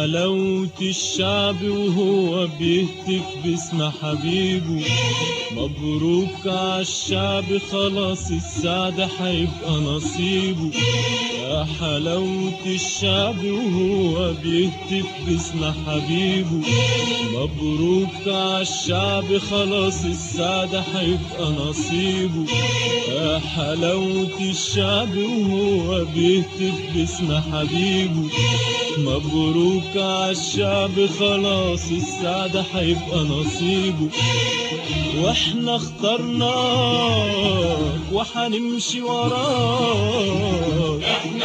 حلاوة الشعب وهو بيهتف باسم حبيبه مبروك عالشعب خلاص السعد هيبقى نصيبه يا حلاوة الشعب وهو بيهتف باسم حبيبه مبروك عالشعب خلاص السعد هيبقى نصيبه يا حلاوة الشعب وهو بيهتف باسم حبيبه مبروك عالشعب خلاص السعد هيبقى نصيبه واحنا اخترناك وحنمشي وراك احنا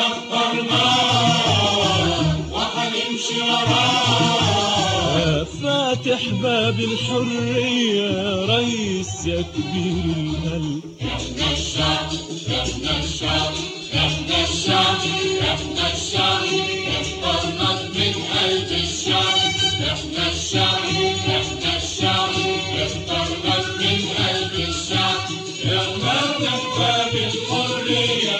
اخترناك وحنمشي وراك يا فاتح باب الحرية يا ريس يا كبير القلب احنا الشعب احنا الشعب احنا الشعب احنا الشعب اخترناك من قلب الشعب احنا الشعب احنا الشعب اخترناك من قلب الشعب يا فاتح باب الحرية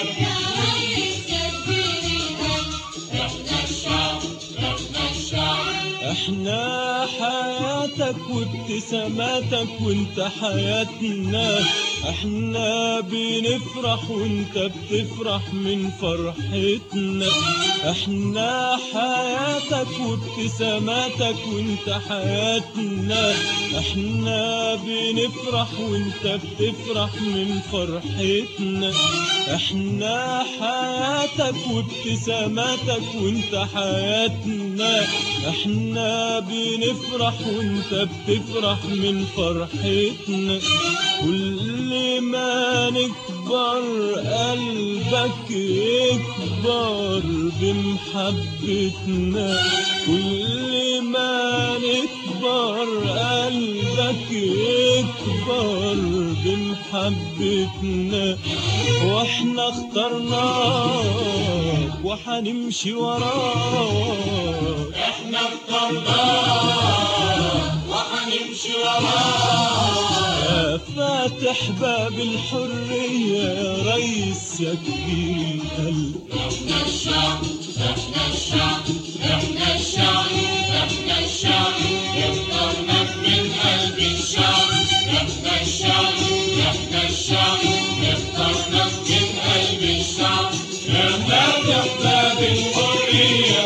احنا الشعب احنا الشعب احنا حياتك وابتساماتك وانت حياتنا احنا بنفرح وانت بتفرح من فرحتنا احنا حياتك وابتساماتك وانت حياتنا احنا بنفرح وانت بتفرح من فرحتنا احنا حياتك وابتساماتك وانت حياتنا احنا بنفرح وانت بتفرح من فرحتنا كل ما نكبر قلبك يكبر بمحبتنا كل ما نكبر قلبك يكبر بمحبتنا واحنا اخترناك وحنمشي وراك احنا اخترناك وحنمشي وراك يا فاتح باب الحرية يا ريس يا كبير القلب احنا الشعب احنا الشعب احنا الشعب احنا الشعب اخترناك من قلب الشعب احنا الشعب احنا الشعب اخترناك من قلب الشعب يا فاتح باب الحرية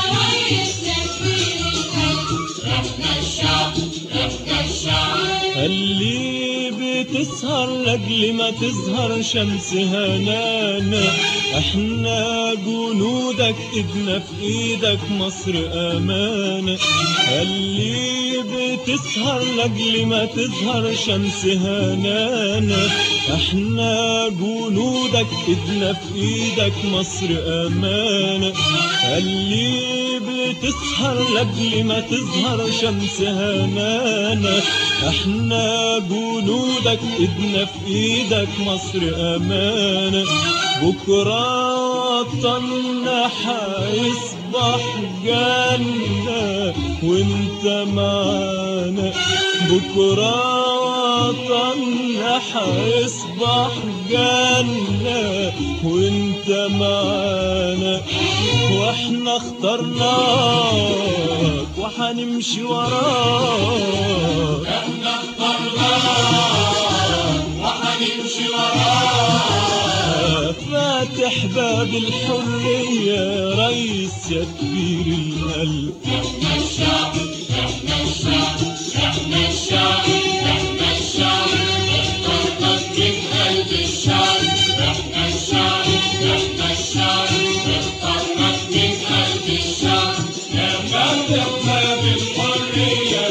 احنا الشعب احنا الشعب اللي بتسهر لاجل ما تظهر شمس هنانا احنا جنودك ايدنا في ايدك مصر امانة اللي بتسهر لاجل ما تظهر شمس هنانا احنا جنودك ايدنا في ايدك مصر امانة اللي بتسهر لاجل ما تظهر شمس هنانا احنا جنودك ايدنا في ايدك مصر امانة بكرة وطننا حيصبح جنة وانت معانا بكرة وطننا حيصبح جنة وانت معانا واحنا اخترناك وحنمشي وراك احنا اخترناك وحنمشي وراك فاتح باب الحرية يا ريس يا كبير القلب احنا الشعب احنا الشعب احنا الشعب احنا الشعب اخترناك من قلب الشعب احنا الشعب احنا الشعب اخترناك من قلب الشعب يا فاتح باب الحرية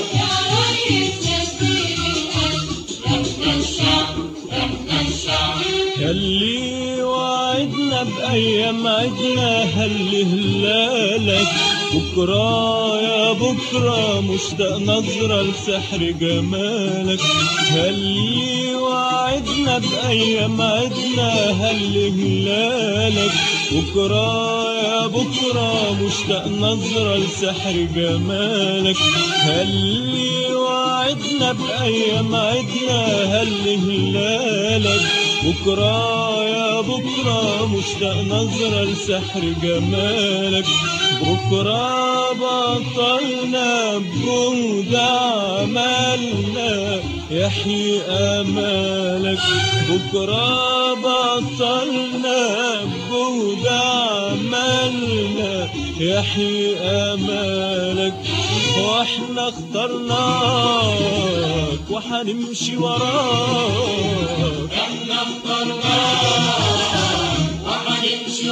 احنا الشعب احنا الشعب ياللي وعدنا بأيام عدنا هل هلالك بكرة يا بكرة مشتاق نظرة لسحر جمالك هل وعدنا بأيام عدنا هل هلالك بكرة يا بكرة مشتاق نظرة لسحر جمالك هل وعدنا بأيام عدنا هل هلالك بكرة يا بكرة مشتاق نظرة لسحر جمالك بكرة بطلنا بجهد عملنا يحيي امالك بكره بطلنا بجهد عملنا يحيي امالك واحنا اخترناك وحنمشي وراك احنا اخترناك وهنمشي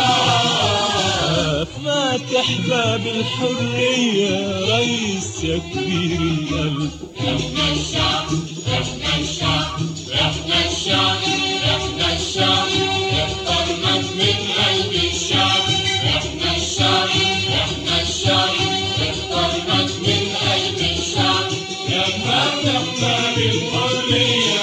وراك فاتح باب الحرية ريس يا كبير القلب احنا الشعب احنا الشعب احنا الشعب احنا الشعب اخترناك من قلب الشعب احنا الشعب احنا الشعب اخترناك من قلب الشعب يا فاتح باب الحرية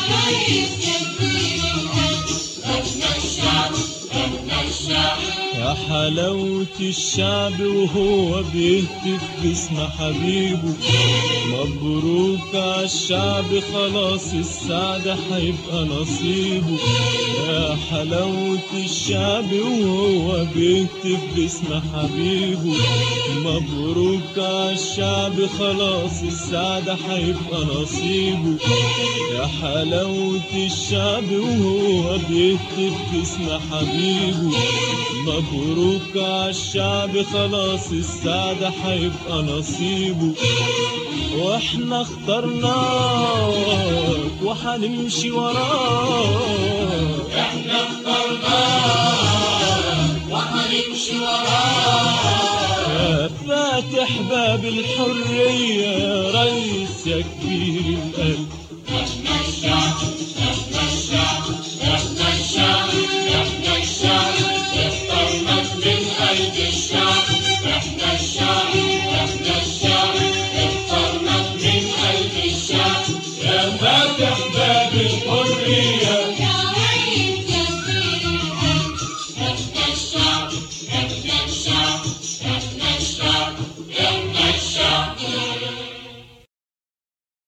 احنا الشعب احنا الشعب يا حلاوة الشعب وهو بيهتف باسم حبيبه مبروك عالشعب خلاص السعادة هيبقى نصيبه يا حلاوة الشعب وهو بيهتف باسم حبيبه مبروك عالشعب خلاص السعادة هيبقى نصيبه يا حلاوة الشعب وهو بيهتف باسم حبيبه مبروك عالشعب خلاص السعادة هيبقى نصيبه واحنا اخترناك وحنمشي وراك احنا اخترناك وهنمشي وراك يا فاتح باب الحرية يا ريس يا كبير القلب